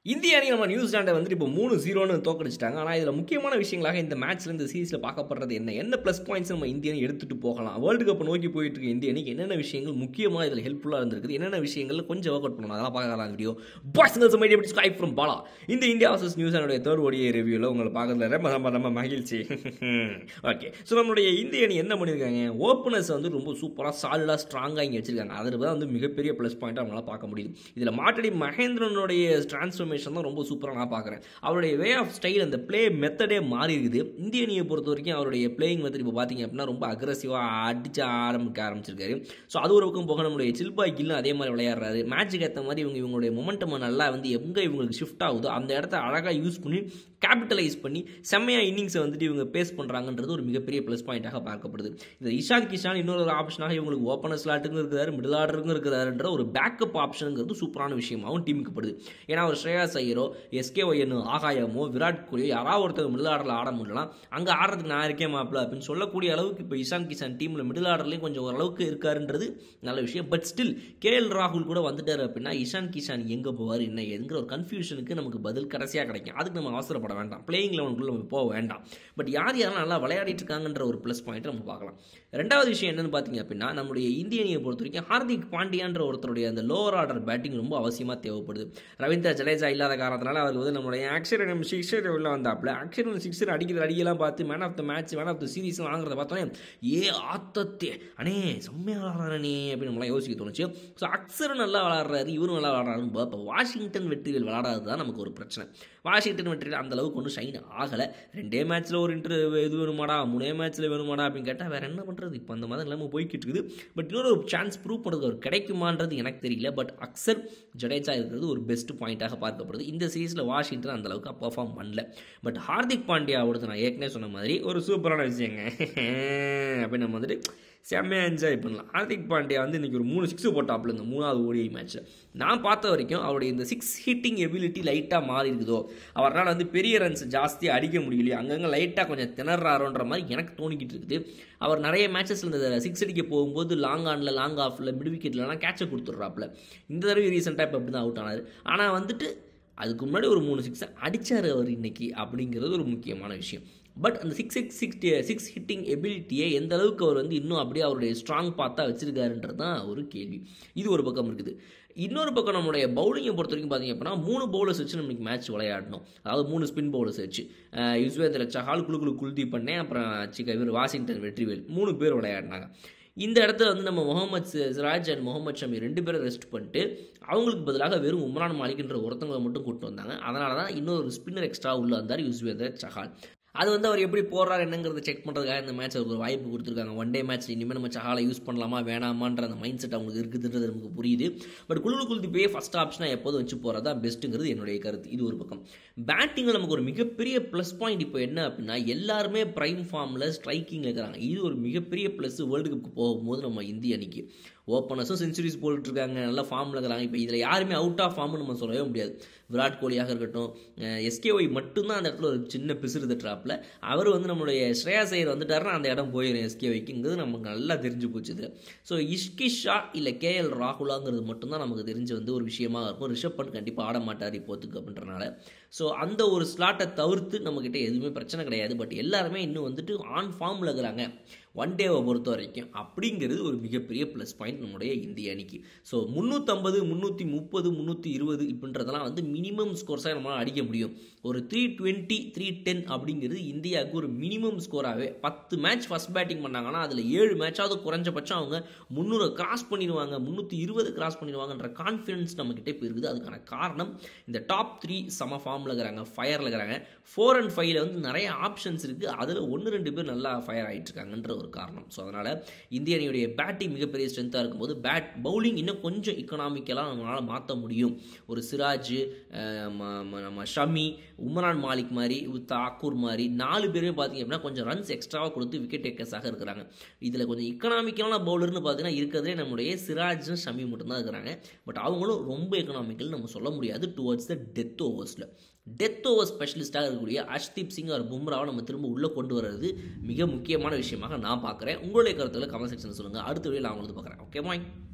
இந்திய அணி நம்ம நியூசிலாண்டை வந்துட்டு இப்போ மூணு ஜீரோன்னு தோக்கடிச்சிட்டாங்க ஆனால் இதில் முக்கியமான விஷயங்களாக இந்த மேட்ச்சில் இந்த சீரீஸில் பார்க்கப்படுறது என்ன என்ன ப்ளஸ் பாயிண்ட்ஸ் நம்ம இந்திய அணி எடுத்துகிட்டு போகலாம் வேர்ல்டு கப் நோக்கி போயிட்டு இருக்க இந்திய அணிக்கு என்னென்ன விஷயங்கள் முக்கியமாக இதில் ஹெல்ப்ஃபுல்லாக இருந்திருக்குது என்னென்ன விஷயங்கள் கொஞ்சம் ஒர்க் அவுட் பண்ணணும் அதெல்லாம் பார்க்கலாம் வீடியோ பாய்ஸ் கேர்ள்ஸ் மைடியா பிடிச்சி ஸ்கைப் ஃப்ரம் பாலா இந்த இந்தியா வர்சஸ் நியூசிலாண்டுடைய தேர்ட் ஓடிய ரிவ்யூவில் உங்களை பார்க்கறதுல ரொம்ப ரொம்ப ரொம்ப மகிழ்ச்சி ஓகே ஸோ நம்மளுடைய இந்திய அணி என்ன பண்ணியிருக்காங்க ஓப்பனர்ஸ் வந்து ரொம்ப சூப்பராக சாலிடாக ஸ்ட்ராங்காக இங்கே வச்சிருக்காங்க அதில் தான் வந்து மிகப்பெரிய ப்ளஸ் பாயிண்ட்டாக நம்மளால் பார்க்க முடியுது இதில் மாட்டடி மகேந்திரனுடைய டிரான்ஸ்ஃபர்மேஷன் தான் ரொம்ப சூப்பராக நான் பார்க்குறேன் அவருடைய வே ஆஃப் ஸ்டைல் அந்த ப்ளே மெத்தடே மாறி இருக்குது இந்திய அணியை பொறுத்த வரைக்கும் அவருடைய பிளேயிங் மெத்தட் இப்போ பார்த்தீங்க அப்படின்னா ரொம்ப அக்ரஸிவாக அடிச்சு ஆரம்பிக்க ஆரம்பிச்சிருக்காரு ஸோ அது ஒரு பக்கம் போக நம்மளுடைய சில்பாய் கில்லும் அதே மாதிரி விளையாடுறாரு மேட்சுக்கு ஏற்ற மாதிரி இவங்க இவங்களுடைய மொமெண்டம் நல்லா வந்து எங்கே இவங்களுக்கு ஷிஃப்ட் ஆகுதோ அந்த இடத்த அழகாக யூஸ் பண்ணி கேபிட்டலைஸ் பண்ணி செம்மையாக இன்னிங்ஸை வந்துட்டு இவங்க பேஸ் பண்ணுறாங்கன்றது ஒரு மிகப்பெரிய ப்ளஸ் பாயிண்ட்டாக பார்க்கப்படுது இந்த இஷான் கிஷான் இன்னொரு ஒரு ஆப்ஷனாக இவங்களுக்கு ஓப்பனர் ஸ்லாட்டுங்க இருக்கிறாரு மிடில் ஆர்டருங்க இருக்கிறாருன்ற ஒரு பேக்கப் ஆப்ஷனுங்கிறது சூப்பரான விஷயமாகவும் டீமுக்கு படுது ஏன்னா ஒரு ஸ்ரேயாஸ் ஐயரோ எஸ்கே ஒய்யனோ ஆகாயமோ விராட் கோலியோ யாராவது ஒருத்தர் மிடில் ஆர்டரில் ஆட முடியலாம் அங்கே ஆடுறதுக்கு நான் இருக்கேன் மாப்பிள்ள அப்படின்னு சொல்லக்கூடிய அளவுக்கு இப்போ இஷான் கிஷான் டீமில் மிடில் ஆர்டர்லேயும் கொஞ்சம் ஓரளவுக்கு இருக்காருன்றது நல்ல விஷயம் பட் ஸ்டில் கேஎல் ராகுல் கூட வந்துட்டார் அப்படின்னா இஷான் கிஷான் எங்கே போவார் என்ன என்கிற ஒரு கன்ஃபியூஷனுக்கு நமக்கு பதில் கடைசியாக கிடைக்கும் அதுக்கு நம்ம அவசரப்பட வேண்டாம் பிளேயிங் லெவனுக்குள்ள நம்ம போக வேண்டாம் பட் யார் யாரெல்லாம் நல்லா விளையாடிட்டு இருக்காங்கன்ற ஒரு ப்ளஸ் பாயிண்ட் நம்ம பார்க்கலாம் ரெண்டாவது விஷயம் என்னன்னு பார்த்தீங்க அப்படின்னா நம்முடைய இந்திய அணியை பொறுத்த வரைக்கும் ஹார்திக் பாண்டியான்ற ஒருத்தருடைய அந்த லோவர் ஆர்டர் பேட்டிங் ரொம்ப அவசியமாக தேவைப்படுது ரவீந்திர ஜடேஜா இல்லாத காரணத்தினால அவருக்கு வந்து நம்மளுடைய ஆக்ஷன் சிக்ஸர் உள்ள வந்தாப்புல ஆக்ஷன் சிக்ஸர் அடிக்கிற அடியெல்லாம் பார்த்து man of the match man of the series வாங்குறத பார்த்தோன்னே ஏ ஆத்தத்தே அண்ணே செம்மையாக விளாட்றானே அப்படின்னு நம்மளாம் யோசிக்க தோணுச்சு ஸோ அக்சரும் நல்லா விளாட்றாரு இவரும் நல்லா விளாட்றாருன்னு இப்போ வாஷிங்டன் வெற்றிகள் விளாடாதது தான் நமக்கு ஒரு பிரச்சனை வாஷிங்டன் வெற்றிகள் அந்த அளவுக்கு ஒன்றும் ஷைன் ஆகலை ரெண்டே மேட்ச்சில் ஒரு இன்ட்ரு இது வேணுமாடா மூணே மேட்ச்சில் வேணுமாடா அப்படின்னு கேட்டால் வேறு என்ன பண்ணுறது இப்போ அந்த மாதிரி நிலைமை போய்கிட்டு இருக்குது பட் இன்னொரு ஒரு சான்ஸ் ப்ரூவ் பண்ணுறது அவர் கிடைக்குமான்றது எனக்கு தெரியல பட் அக்சர் ஜடேஜா இருக்கிறது ஒரு பெஸ்ட் பாயிண்ட்டாக பார்க்கப்படுது இந்த சீரீஸில் வாஷிங்டன் அந்த அளவுக்கு பர்ஃபார்ம் பண்ணல பட் ஹார்திக் பாண்டியாவோடது நான் ஏற்கனவே சொன்ன மாதிரி ஒரு சூப்பரான விஷயங்க அப்படின்னு நம்ம வந்துட்டு செம்மையாக என்ஜாய் பண்ணலாம் ஹார்திக் பாண்டியா வந்து இன்றைக்கி ஒரு மூணு சிக்ஸு போட்டாப்புல இந்த மூணாவது ஓடிஐ மேட்ச்சில் நான் பார்த்த வரைக்கும் அவருடைய இந்த சிக்ஸ் ஹிட்டிங் எபிலிட்டி லைட்டாக மாறி இருக்குதோ அவரால் வந்து பெரிய ரன்ஸ் ஜாஸ்தியாக அடிக்க முடியலையோ அங்கங்கே லைட்டாக கொஞ்சம் திணறாரோன்ற மாதிரி எனக்கு தோணிக்கிட்டு இருக்குது அவர் நிறைய மேட்சஸில் இந்த சிக்ஸ் அடிக்க போகும்போது லாங் ஆனில் லாங் ஆஃபில் மிட் விக்கெட்லலாம் கேட்சை கொடுத்துட்றாப்புல இந்த தடவை ரீசெண்டாக இப்போ அப்படி தான் அவுட் ஆனார் ஆனால் வந்துட்டு அதுக்கு முன்னாடி ஒரு மூணு சிக்ஸை அடித்தார் அவர் இன்னைக்கு அப்படிங்கிறது ஒரு முக்கியமான விஷயம் பட் அந்த six six six six hitting எபிலிட்டியை எந்த அளவுக்கு அவர் வந்து இன்னும் அப்படியே அவருடைய ஸ்ட்ராங் பார்த்தா வச்சிருக்காருன்றது தான் ஒரு கேள்வி இது ஒரு பக்கம் இருக்குது இன்னொரு பக்கம் நம்மளுடைய பவுலிங்கை பொறுத்த வரைக்கும் பார்த்தீங்க அப்படின்னா மூணு பவுலர்ஸ் வச்சு நம்ம மேட்ச் விளையாடணும் அதாவது மூணு ஸ்பின் பவுலர்ஸ் வச்சு யுஸ்வேந்திர சஹால் குழு குழு குல்தீப் பண்ணேன் அப்புறம் சிக்க இவர் வாஷிங்டன் வெற்றிவேல் மூணு பேர் விளையாடினாங்க இந்த இடத்துல வந்து நம்ம முகமது சிராஜ் அண்ட் முகமது ஷமி ரெண்டு பேரும் ரெஸ்ட் பண்ணிட்டு அவங்களுக்கு பதிலாக வெறும் உம்ரான் மாலிக்ன்ற ஒருத்தவங்களை மட்டும் கூப்பிட்டு வந்தாங்க அதனால தான் இன்னொரு ஸ்பின்னர் எக்ஸ்ட்ரா உள்ள வந்தார் யுஸ்வேந்திர சஹால் அது வந்து அவர் எப்படி போடுறாரு என்னங்கிறத செக் பண்ணுறதுக்காக இந்த மேட்ச் அவருக்கு ஒரு வாய்ப்பு கொடுத்துருக்காங்க ஒன் டே மேட்ச் இனிமேல் நம்ம சஹாலை யூஸ் பண்ணலாமா வேணாமான்ற அந்த மைண்ட் செட் அவங்களுக்கு இருக்குதுன்றது நமக்கு புரியுது பட் குழு குல்திப்பே ஃபஸ்ட் ஆப்ஷனாக எப்போதும் வச்சு போகிறதா பெஸ்ட்டுங்கிறது என்னுடைய கருத்து இது ஒரு பக்கம் பேட்டிங்கில் நமக்கு ஒரு மிகப்பெரிய ப்ளஸ் பாயிண்ட் இப்போ என்ன அப்படின்னா எல்லாருமே ப்ரைம் ஃபார்மில் ஸ்ட்ரைக்கிங்கில் இருக்கிறாங்க இது ஒரு மிகப்பெரிய ப்ளஸ் வேர்ல்டு கப்புக்கு போகும்போது நம்ம இந்திய அணிக்கு ஓப்பனர்ஸும் செஞ்சுரிஸ் போட்டுட்ருக்காங்க நல்லா ஃபார்மில் இருக்கிறாங்க இப்போ இதில் யாருமே அவுட் ஆஃப் ஃபார்ம்னு நம்ம சொல்லவே முடியாது விராட் கோலியாக இருக்கட்டும் எஸ்கேஒய் மட்டும்தான் அந்த இடத்துல ஒரு சின்ன பிசுறு தட்டுறாப்பில் அவர் வந்து நம்மளுடைய ஸ்ரேயா சையர் வந்துட்டாருன்னா அந்த இடம் போயிடும் எஸ்கேஒய்க்குங்கிறது நமக்கு நல்லா தெரிஞ்சு போச்சு இதில் ஸோ இஷ்கிஷா இல்லை கேஎல் ராகுலாங்கிறது மட்டும்தான் நமக்கு தெரிஞ்சு வந்து ஒரு விஷயமா இருக்கும் ரிஷப் பண்ட் கண்டிப்பாக ஆட மாட்டார் இப்போத்துக்கு அப்படின்றனால ஸோ அந்த ஒரு ஸ்லாட்டை தவிர்த்து நம்மக்கிட்ட எதுவுமே பிரச்சனை கிடையாது பட் எல்லாருமே இன்னும் வந்துட்டு ஆன் ஃபார்மில் இருக்கிறாங்க ஒன் டேவை பொறுத்த வரைக்கும் அப்படிங்கிறது ஒரு மிகப்பெரிய ப்ளஸ் பாயிண்ட் நம்முடைய இந்திய அணிக்கு ஸோ முந்நூற்றம்பது முந்நூற்றி முப்பது முந்நூற்றி இருபது இப்படின்றதெல்லாம் வந்து மினிமம் ஸ்கோர்ஸாக நம்மளால் அடிக்க முடியும் ஒரு த்ரீ டுவெண்ட்டி த்ரீ டென் அப்படிங்கிறது இந்தியாவுக்கு ஒரு மினிமம் ஸ்கோராகவே பத்து மேட்ச் ஃபஸ்ட் பேட்டிங் பண்ணாங்கன்னா அதில் ஏழு மேட்சாவது குறைஞ்சபட்சம் அவங்க முந்நூறு கிராஸ் பண்ணிடுவாங்க முந்நூற்றி இருபது கிராஸ் பண்ணிடுவாங்கன்ற கான்ஃபிடன்ஸ் நம்மக்கிட்ட இப்போ இருக்குது அதுக்கான காரணம் இந்த டாப் த்ரீ சம ஃபார்மில் இருக்கிறாங்க ஃபயரில் இருக்கிறாங்க ஃபோர் அண்ட் ஃபைவ்ல வந்து நிறைய ஆப்ஷன்ஸ் இருக்குது அதில் ஒன்று ரெண்டு பேர் நல்லா ஃபயர் ஆகிட்டு இருக்காங்கன்ற ஒரு காரணம் ஸோ அதனால் இந்திய அணியுடைய பேட்டிங் மிகப்பெரிய ஸ்ட்ரென்த்தாக இருக்கும்போது பேட் பவுலிங் இன்னும் கொஞ்சம் இக்கனாமிக்கலாக நம்மளால் மாற்ற முடியும் ஒரு சிராஜ் நம்ம ஷமி உமரான் மாலிக் மாதிரி தாக்கூர் மாதிரி நாலு பேருமே பார்த்தீங்க அப்படின்னா கொஞ்சம் ரன்ஸ் எக்ஸ்ட்ராவாக கொடுத்து விக்கெட் டேக்கர்ஸாக இருக்கிறாங்க இதில் கொஞ்சம் இக்கனாமிக்கலான பவுலர்னு பார்த்தீங்கன்னா இருக்கிறதே நம்முடைய சிராஜும் ஷமி மட்டும்தான் இருக்கிறாங்க பட் அவங்களும் ரொம்ப எக்கனாமிக்கல் நம்ம சொல்ல முடியாது டுவர்ட்ஸ் த டெத் ஓவர்ஸில் டெத் ஓவர் ஸ்பெஷலிஸ்ட்டாக இருக்கக்கூடிய அஷ்தீப் சிங் அவர் பும்ராவை நம்ம திரும்ப உள்ளே கொண்டு வர்றது மிக முக்கியமான விஷயமாக நான் பார்க்குறேன் உங்களுடைய கருத்துக்களை கமெண்ட் செக்ஷனில் சொல்லுங்கள் அடுத்த வீடியோ நான் உங்களுக்கு பார்க்குறேன் ஓகே பாய்